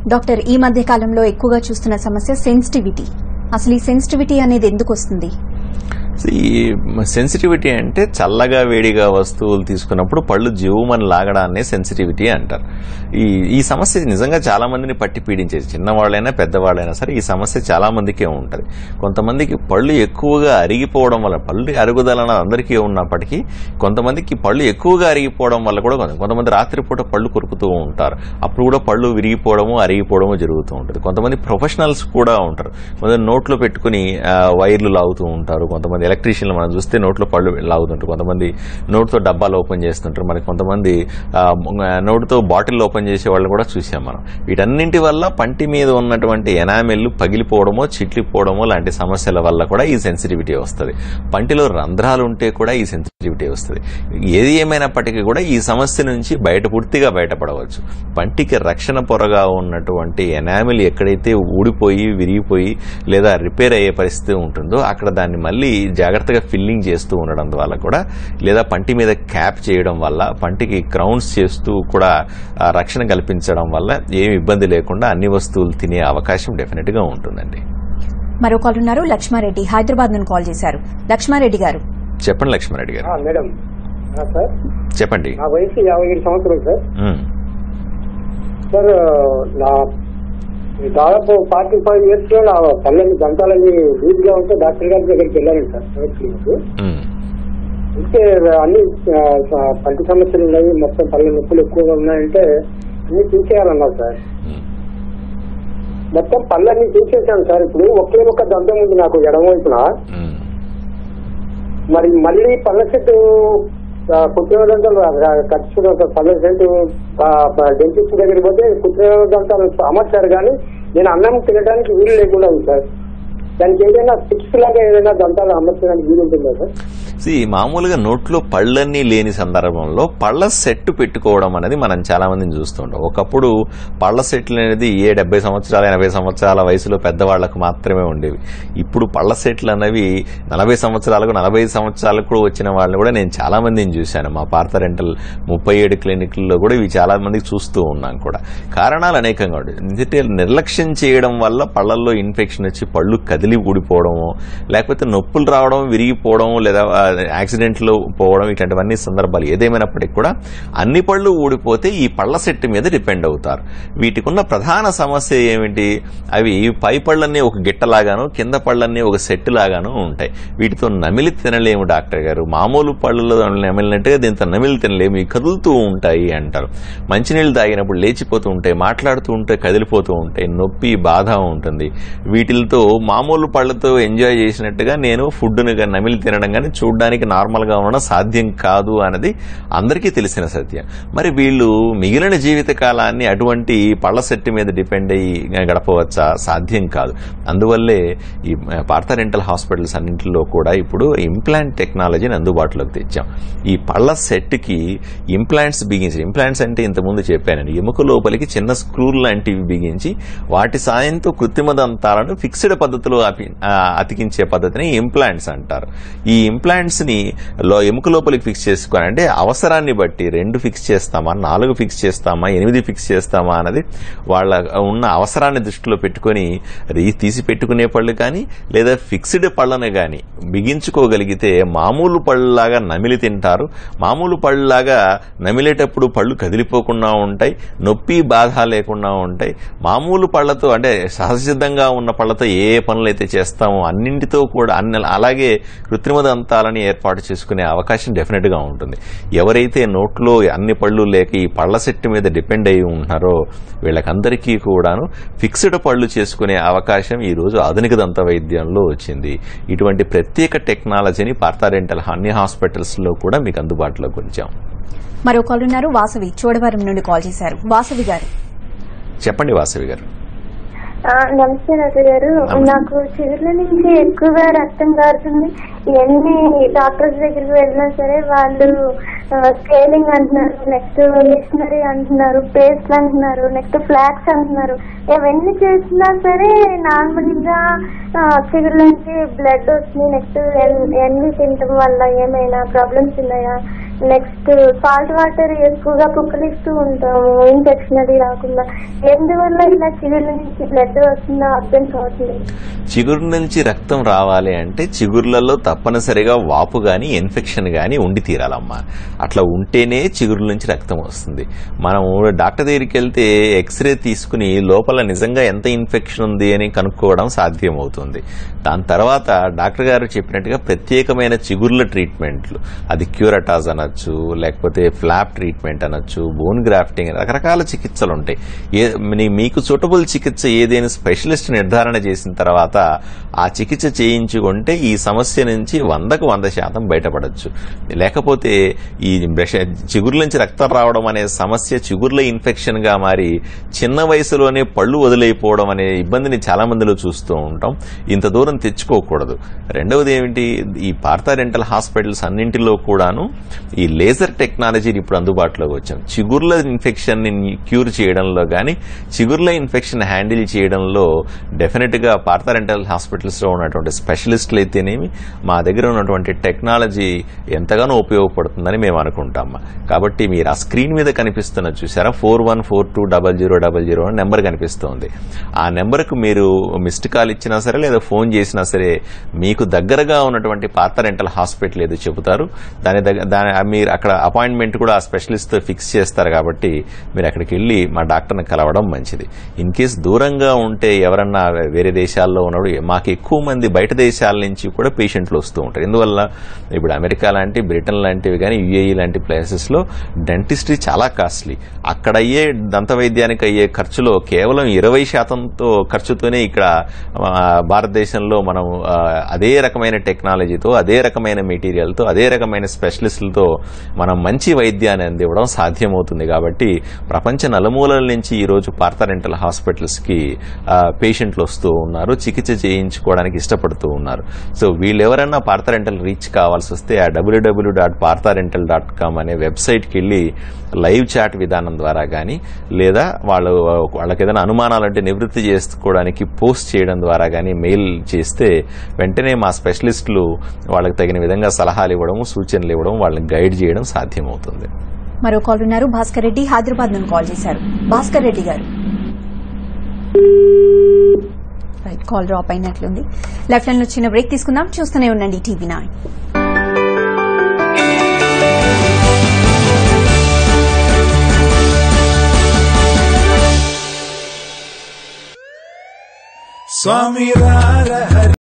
Doctor ఈ మధ్య కాలంలో ఎక్కువగా చూస్తున్న సమస్య సెన్సిటివిటీ అసలు ఈ సెన్సిటివిటీ అనేది ఎందుకు వస్తుంది ఈ సెన్సిటివిటీ అంటే చల్లగా వేడిగా వస్తువులు తీసుకున్నప్పుడు పళ్ళు జీవమని లాగడాన్ని సెన్సిటివిటీ అంటారు ఈ ఈ సమస్య నిజంగా చాలా మందిని పట్టి పీడించేది చిన్నవాళ్ళైనా పెద్దవాళ్ళైనా సరే ఈ సమస్య చాలా మందికే ఉంటుంది కొంతమందికి పళ్ళు ఎక్కువగా అరిగిపోవడం వల్ల పళ్ళు అరుగుదల అన్నది అందరికీ ఉన్నప్పటికీ కొంతమందికి పళ్ళు ఎక్కువగా అరిగిపోవడం వల్ల కూడా కొంత- కొంతమంది రాత్రిపూట పళ్ళు కొరుకుతూ ఉంటారు అప్పుడు కూడా పళ్ళు విరిగిపోవడము అరిగిపోవడము జరుగుతూ ఉంటుంది కొంతమంది ప్రొఫెషనల్స్ కూడా ఉంటారు కొంతమంది నోట్లో పెట్టుకుని ఆ, వైర్లు లాగుతూ ఉంటారు కొంతమంది ఎలక్ట్రీషియన్లు మనం చూస్తే నోట్లో పళ్ళు లాగుతుంటారు కొంతమంది నోటుతో డబ్బాలు ఓపెన్ చేస్తుంటారు మరి కొంతమంది ఆ, నోటుతో బాటిల్ ఓపెన్ చేసే వాళ్ళు కూడా చూసాం మనం వీటన్నింటి వల్ల పంటి మీద ఉన్నటువంటి ఎనామెల్లు పగిలిపోవడమో చిట్లిపోవడమో లాంటి సమస్యల వల్ల కూడా ఈ సెన్సిటివిటీ వస్తుంది పంటిలో రంధ్రాలు ఉంటే కూడా ఈ సెన్సిటివిటీ వస్తుంది ఏది ఏమైనప్పటికీ కూడా ఈ సమస్య నుంచి బయట పూర్తిగా బయటపడవచ్చు పంటికి రక్షణ పొరగా ఉన్నటువంటి ఎనామిల్ ఎక్కడైతే ఊడిపోయి విరిగిపోయి లేదా రిపేర్ అయ్యే పరిస్థితి ఉంటుందో అక్కడ దాన్ని మళ్ళీ జాగ్రత్తగా ఫిల్లింగ్ చేస్తూ ఉండడం వల్ల కూడా లేదా పంటి మీద క్యాప్ చేయడం వల్ల పంటికి క్రౌన్స్ చేస్తూ కూడా ఆ, రక్షణ కల్పించడం వల్ల ఏమి ఇబ్బంది లేకుండా అన్ని వస్తువులు తినే అవకాశం డెఫినెట్ గా ఉంటుందండి మరో కాల్ ఉన్నారు లక్ష్మారెడ్డి హైదరాబాద్ నుండి కాల్ చేశారు లక్ష్మారెడ్డి గారు చెప్పండి లక్ష్మణరెడ్డి గారు ఆ, మేడం ఆ, సార్ చెప్పండి నా వయసు యాభై ఏడు సంవత్సరాలు సార్ ఉమ్, సార్ నా దాదాపు ఫార్టీ ఫైవ్ ఇయర్స్ లో నా పళ్ళని దంతాలని లూజ్ గా ఉంటే డాక్టర్ గారి దగ్గరికి వెళ్ళాను సార్ ప్రైవేట్ క్లినిక్ ఉమ్, అంటే అన్ని ఆ, ఆ, పంటి సమస్యలు ఉన్నాయి మొత్తం పళ్ళ నొప్పులు ఎక్కువగా ఉన్నాయంటే అన్ని తీసేయాలన్నారు సార్ ఉమ్. మొత్తం పళ్ళన్ని తీసేసాను సార్ ఇప్పుడు ఒకే ఒక దంతం ఉంది నాకు ఎడమ వైపున ఉమ్. మరి మళ్ళీ పళ్ళ సెట్ కుట్టిన దంతాలు ఖర్చు పళ్ళ సెట్ డెంటిస్ట్ దగ్గరికి పోతే కుట్టిన దంతాలు అమర్చారు కానీ నేను అన్నం తినడానికి వీలు లేకుండా ఉంది సార్ దానికి ఏదైనా ఫిక్స్ లాగా ఏదైనా దంతాలు అమర్చడానికి వీలు ఉంటుందా సార్ See, మామూలుగా నోట్లో పళ్ళన్నీ లేని సందర్భంలో పళ్ళ సెట్ పెట్టుకోవడం అనేది మనం చాలా మందిని చూస్తుంటాం ఒకప్పుడు పళ్ళ సెట్లు అనేది ఏ డెబ్బై సంవత్సరాల ఎనభై సంవత్సరాల వయసులో పెద్దవాళ్లకు మాత్రమే ఉండేవి ఇప్పుడు పళ్ళ సెట్లు అనేవి నలభై సంవత్సరాలకు నలభై సంవత్సరాలకు కూడా వచ్చిన వాళ్ళని కూడా నేను చాలా మందిని చూశాను మా పార్థ రెంటల్ ముప్పై ఏడు క్లినిక్లలో కూడా ఇవి చాలా మందికి చూస్తూ ఉన్నాం కూడా కారణాలు అనేకంగా ఉంటాయి ఎందుకంటే నిర్లక్ష్యం చేయడం వల్ల పళ్ళల్లో ఇన్ఫెక్షన్ వచ్చి పళ్ళు కదిలి ఊడిపోవడము లేకపోతే నొప్పులు రావడం విరిగిపోవడం లేదా ఆ, యాక్సిడెంట్లు పోవడం ఇట్లాంటివన్నీ సందర్భాలు ఏదేమైనప్పటికీ కూడా అన్ని పళ్ళు ఊడిపోతే ఈ పళ్ళ సెట్ మీద డిపెండ్ అవుతారు వీటికి ఉన్న ప్రధాన సమస్య ఏమిటి అవి పై పళ్ళన్నీ ఒక గిట్టలాగాను కింద పళ్ళన్నీ ఒక సెట్ లాగాను ఉంటాయి వీటితో నమిలి తినలేము డాక్టర్ గారు మామూలు పళ్ళలో నమిలినట్టుగా దీంతో నమిలి తినలేము ఇవి కదులుతూ ఉంటాయి అంటారు మంచినీళ్ళు తాగినప్పుడు లేచిపోతూ ఉంటాయి మాట్లాడుతూ ఉంటే కదిలిపోతూ ఉంటాయి నొప్పి బాధ ఉంటుంది వీటితో మామూలు పళ్ళతో ఎంజాయ్ చేసినట్టుగా నేను ఫుడ్ను గా- నమిలి తినడం కానీ చూడడానికి నార్మల్ గా ఉండడం సాధ్యం కాదు అన్నది అందరికీ తెలిసిన సత్యం మరి వీళ్ళు మిగిలిన జీవిత కాలాన్ని అటువంటి పళ్ళ సెట్ మీద డిపెండ్ అయ్యి గడపవచ్చా సాధ్యం కాదు అందువల్లే ఈ పార్థ రెంటల్ హాస్పిటల్స్ అన్నింటిలో కూడా ఇప్పుడు ఇంప్లాంట్ టెక్నాలజీని అందుబాటులోకి తెచ్చాం ఈ పళ్ళ సెట్ కి ఇంప్లాంట్స్ బిగించి ఇంప్లాంట్స్ అంటే ఇంతకుముందు చెప్పానండి ఎముక లోపలికి చిన్న స్క్రూలు లాంటివి బిగించి వాటి సాయంతో కృత్రిమ దంతాలను ఫిక్స్డ్ పద్ధతిలో అపి- ఆ, అతికించే పద్ధతిని ఇంప్లాంట్స్ అంటారు ఈ ఇంప్లాంట్స్ ని లో ఎముక లోపలికి ఫిక్స్ చేసుకోవాలి అంటే అవసరాన్ని బట్టి రెండు ఫిక్స్ చేస్తామా నాలుగు ఫిక్స్ చేస్తామా ఎనిమిది ఫిక్స్ చేస్తామా అన్నది వాళ్ళ ఉన్న అవసరాన్ని దృష్టిలో పెట్టుకొని రీ- తీసి పెట్టుకునే పళ్ళు కానీ లేదా ఫిక్స్డ్ పళ్ళను కానీ బిగించుకోగలిగితే మామూలు పళ్ళలాగా నమిలి తింటారు మామూలు పళ్ళలాగా నమిలేటప్పుడు పళ్ళు కదిలిపోకుండా ఉంటాయి నొప్పి బాధ లేకుండా ఉంటాయి మామూలు పళ్ళతో అంటే సహజసిద్ధంగా ఉన్న పళ్ళతో ఏ ఏ పనులు అయితే చేస్తామో అన్నింటితో కూడా అన్ని అలాగే కృత్రిమ దంతాలని ఏర్పాటు చేసుకునే అవకాశం డెఫినెట్ గా ఉంటుంది ఎవరైతే నోట్లో అన్ని పళ్ళు లేక ఈ పళ్ళ సెట్ మీద డిపెండ్ అయి ఉంటున్నారో వీళ్ళకందరికీ కూడాను ఫిక్స్డ్ పళ్ళు చేసుకునే అవకాశం ఈ రోజు ఆధునిక దంత వైద్యంలో వచ్చింది ఇటువంటి ప్రత్యేక టెక్నాలజీని పార్థారెంటల్ అన్ని హాస్పిటల్స్ లో కూడా మీకు అందుబాటులోకి ఉంచాం మరో కాల్ ఉన్నారు వాసవి చోడవరం నుండి కాల్ చేశారు వాసవి గారు చెప్పండి వాసవి గారు ఆ, నమస్తే డాక్టర్ గారు నమస్తే. నాకు చిగుర్ల నుంచి ఎక్కువగా రక్తం కారుతుంది ఎన్ని డాక్టర్స్ దగ్గరికి వెళ్ళినా సరే వాళ్ళు స్కేలింగ్ అంటున్నారు నెక్స్ట్ మిషనరీ అంటున్నారు పేస్ట్ అంటున్నారు నెక్స్ట్ ఫ్లాక్స్ అంటున్నారు ఇవన్నీ చేసినా సరే నార్మల్ గా ఆ, చిగుర్ల నుంచి బ్లడ్ వస్తుంది నెక్స్ట్ ఎన్ని తినటం వల్ల ఏమైనా ప్రాబ్లమ్స్ ఉన్నాయా నెక్స్ట్ సాల్ట్ వాటర్ ఎక్కువగా పుక్కలిస్తూ ఉంటాము ఇన్ఫెక్షన్ అది రాకుండా ఎందువల్ల ఇలా చిగురు నుంచి బ్లడ్ వస్తుందో అర్థం కావట్లేదు చిగురు నుంచి రక్తం రావాలి అంటే చిగుర్లలో తప్పనిసరిగా వాపు గాని ఇన్ఫెక్షన్ గాని ఉండి తీరాలమ్మా అట్లా ఉంటేనే చిగురు నుంచి రక్తం వస్తుంది మనం డాక్టర్ దగ్గరికి వెళ్తే ఎక్స్రే తీసుకుని లోపల నిజంగా ఎంత ఇన్ఫెక్షన్ ఉంది అని కనుక్కోవడం సాధ్యమవుతుంది దాని తర్వాత డాక్టర్ గారు చెప్పినట్టుగా ప్రత్యేకమైన చిగుర్ల ట్రీట్మెంట్లు అది క్యూరటాజ్ అనొచ్చు లేకపోతే ఫ్లాప్ ట్రీట్మెంట్ అనొచ్చు బోన్ గ్రాఫ్టింగ్ రకరకాల చికిత్సలు ఉంటాయి ఏ మీ- మీకు సూటబుల్ చికిత్స ఏదైనా స్పెషలిస్ట్ నిర్ధారణ చేసిన తర్వాత ఆ చికిత్స చేయించుకుంటే ఈ సమస్య నుంచి వందకు వంద శాతం బయటపడచ్చు లేకపోతే ఈ బ్రష చిగుర్ల నుంచి రక్తం రావడం అనే సమస్య చిగుర్ల ఇన్ఫెక్షన్ గా మారి చిన్న వయసులోనే పళ్ళు వదిలైపోవడం అనే ఇబ్బందిని చాలా మందిలో చూస్తూ ఉంటాం ఇంత దూరం తెచ్చుకోకూడదు రెండవది ఏమిటి ఈ పార్థా డెంటల్ హాస్పిటల్స్ అన్నింటిలో కూడాను ఈ లేజర్ టెక్నాలజీని ఇప్పుడు అందుబాటులోకి వచ్చాం చిగుర్ల ఇన్ఫెక్షన్ ని క్యూర్ చేయడంలో కానీ చిగుర్ల ఇన్ఫెక్షన్ హ్యాండిల్ చేయడంలో డెఫినెట్ గా పార్థా డెంటల్ హాస్పిటల్స్ లో ఉన్నటువంటి స్పెషలిస్టులు అయితేనేమి మా దగ్గర ఉన్నటువంటి టెక్నాలజీ ఎంతగానో ఉపయోగపడుతుందని మేము అనుకుంటాం కాబట్టి మీరు ఆ స్క్రీన్ మీద కనిపిస్తున్న చూసారా four one four two double zero double zero అని నెంబర్ కనిపిస్తోంది ఆ నెంబర్కు మీరు మిస్డ్ కాల్ ఇచ్చినా సరే లేదా ఫోన్ చేసినా సరే మీకు దగ్గరగా ఉన్నటువంటి పాత రెంటల్ హాస్పిటల్ ఏదో చెబుతారు దాని దగ్గర దాని మీరు అక్కడ అపాయింట్మెంట్ కూడా ఆ స్పెషలిస్ట్తో ఫిక్స్ చేస్తారు కాబట్టి మీరు అక్కడికి వెళ్ళి మా డాక్టర్ని కలవడం మంచిది ఇన్ కేస్ దూరంగా ఉంటే ఎవరన్నా వేరే దేశాల్లో ఉన్నప్పుడు మాకు ఎక్కువ మంది బయట దేశాల నుంచి కూడా పేషెంట్లు వస్తూ ఉంటారు ఎందువల్ల ఇప్పుడు అమెరికా లాంటి బ్రిటన్ లాంటివి కానీ యుఏఈ లాంటి ప్లేసెస్లో డెంటిస్ట్రీ చాలా కాస్ట్లీ అక్కడ అయ్యే దంత వైద్యానికి అయ్యే ఖర్చులో కేవలం ఇరవై శాతంతో ఖర్చుతోనే ఇక్కడ ఆ, భారతదేశంలో మనం ఆ, అదే రకమైన టెక్నాలజీతో అదే రకమైన మెటీరియల్తో అదే రకమైన స్పెషలిస్టులతో మనం మంచి వైద్యాన్ని అందివ్వడం సాధ్యమవుతుంది కాబట్టి ప్రపంచ నలుమూలల నుంచి ఈరోజు పార్థా డెంటల్ హాస్పిటల్స్కి పేషెంట్లు వస్తూ ఉన్నారు చికిత్స చేయించుకోవడానికి ఇష్టపడుతూ ఉన్నారు సో వీళ్ళెవరన్నా పార్థా డెంటల్ రీచ్ కావాల్సి వస్తే ఆ WWW dot Partha dental dot com అనే వెబ్సైట్కి వెళ్ళి లైవ్ చాట్ విధానం ద్వారా కానీ లేదా వాళ్ళు వాళ్ళకి ఏదైనా అనుమానాలు అంటే నివృత్తి చేసుకోవడానికి పోస్ట్ చేయడం ద్వారా కానీ మెయిల్ చేస్తే వెంటనే మా స్పెషలిస్టులు వాళ్ళకి తగిన విధంగా సలహాలు ఇవ్వడం సూచనలు ఇవ్వడం వాళ్ళని గైడ్ చేయడం సాధ్యమవుతుంది మరో కాల్ ఉన్నారు భాస్కర్ రెడ్డి హైదరాబాద్ నుండి కాల్ చేశారు భాస్కర్ రెడ్డి గారు రైట్ కాల్ డ్రాప్ అయినట్లుంది లెఫ్ట్ లైన్ లో చిన్న బ్రేక్ తీసుకుందాం చూస్తూనే ఉండండి టీవీ నైన్ స్వామి రార హరి